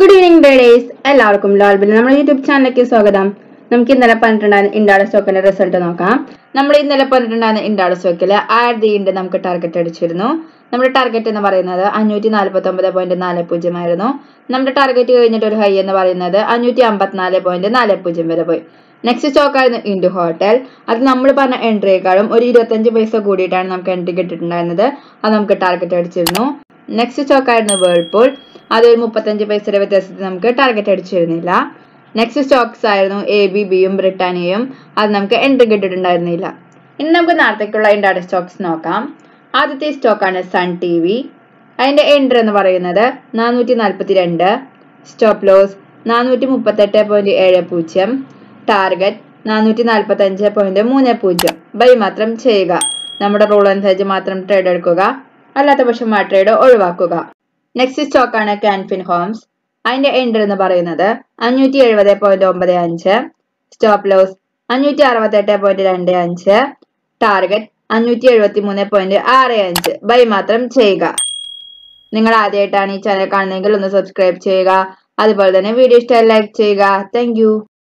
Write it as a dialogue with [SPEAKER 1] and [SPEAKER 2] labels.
[SPEAKER 1] good evening ബേഡേസ് എല്ലാവർക്കും ലോൽബിൽ നമ്മുടെ YouTube ചാനലിലേക്ക് സ്വാഗതം നമുക്ക് ഇന്നലെ പറഞ്ഞിട്ടുണ്ടായിരുന്ന ഇൻഡാടെ സ്റ്റോക്കിന്റെ റിസൾട്ട് നോക്കാം നമ്മൾ ഇന്നലെ പറഞ്ഞിട്ടുണ്ടായിരുന്ന ഇൻഡാടെ സ്റ്റോക്കിൽ ആയിരത്തി ഉണ്ട് നമുക്ക് ടാർഗറ്റ് അടിച്ചിരുന്നു നമ്മുടെ ടാർഗറ്റ് എന്ന് പറയുന്നത് അഞ്ഞൂറ്റി നാൽപ്പത്തി ഒമ്പത് പോയിന്റ് നാല് പൂജ്യം ആയിരുന്നു നമ്മുടെ ടാർഗറ്റ് കഴിഞ്ഞിട്ട് ഒരു ഹൈ എന്ന് പറയുന്നത് അഞ്ഞൂറ്റി അമ്പത്തിനാല് പോയിന്റ് നാല് പൂജ്യം വരെ പോയി നെക്സ്റ്റ് സ്റ്റോക്ക് ആയിരുന്നു ഇൻഡു ഹോട്ടൽ അത് നമ്മൾ പറഞ്ഞ എൻട്രിയേക്കാളും ഒരു ഇരുപത്തഞ്ച് പൈസ കൂടിയിട്ടാണ് നമുക്ക് എൻട്രി കിട്ടിയിട്ടുണ്ടായിരുന്നത് അത് നമുക്ക് ടാർഗറ്റ് അടിച്ചിരുന്നു നെക്സ്റ്റ് സ്റ്റോക്ക് ആയിരുന്നു വേൾപൂൾ അത് ഒരു മുപ്പത്തഞ്ച് പൈസയുടെ വ്യത്യാസത്തിൽ നമുക്ക് ടാർഗറ്റ് അടിച്ചിരുന്നില്ല നെക്സ്റ്റ് സ്റ്റോക്സ് ആയിരുന്നു എ ബി ബിയും ബ്രിട്ടാനിയയും അത് നമുക്ക് എൻട്രി കിട്ടിയിട്ടുണ്ടായിരുന്നില്ല ഇനി നമുക്ക് നാളത്തേക്കുള്ള ഇൻഡാഡ സ്റ്റോക്സ് നോക്കാം ആദ്യത്തെ സ്റ്റോക്കാണ് സൺ ടി വി അതിന്റെ എൻട്രി എന്ന് പറയുന്നത് നാനൂറ്റി നാൽപ്പത്തി രണ്ട് സ്റ്റോപ്പ് ലോസ് നാനൂറ്റി മുപ്പത്തെട്ട് പോയിന്റ് ഏഴ് പൂജ്യം ടാർഗറ്റ് നാനൂറ്റി നാൽപ്പത്തി അഞ്ച് പോയിന്റ് മൂന്ന് പൂജ്യം ബൈ മാത്രം ചെയ്യുക നമ്മുടെ റൂൾ അനുസരിച്ച് മാത്രം ട്രേഡ് എടുക്കുക അല്ലാത്ത പക്ഷം ആ ട്രേഡ് ഒഴിവാക്കുക നെക്സ്റ്റ് സ്റ്റോക്കാണ് കാൻഫിൻ ഹോംസ് അതിന്റെ എൻട്രി എന്ന് പറയുന്നത് അഞ്ഞൂറ്റി എഴുപത് പോയിന്റ് ഒമ്പത് അഞ്ച് സ്റ്റോപ്പ് ലോസ് അഞ്ഞൂറ്റി അറുപത്തെട്ട് പോയിന്റ് രണ്ട് അഞ്ച് ടാർഗറ്റ് അഞ്ഞൂറ്റി എഴുപത്തി മൂന്ന് പോയിന്റ് ആറ് അഞ്ച് ബൈ മാത്രം ചെയ്യുക നിങ്ങൾ ആദ്യമായിട്ടാണ് ഈ ചാനൽ കാണുന്നതെങ്കിൽ ഒന്ന് സബ്സ്ക്രൈബ് ചെയ്യുക അതുപോലെ തന്നെ വീഡിയോ ഇഷ്ടമായി ലൈക്ക് ചെയ്യുക താങ്ക്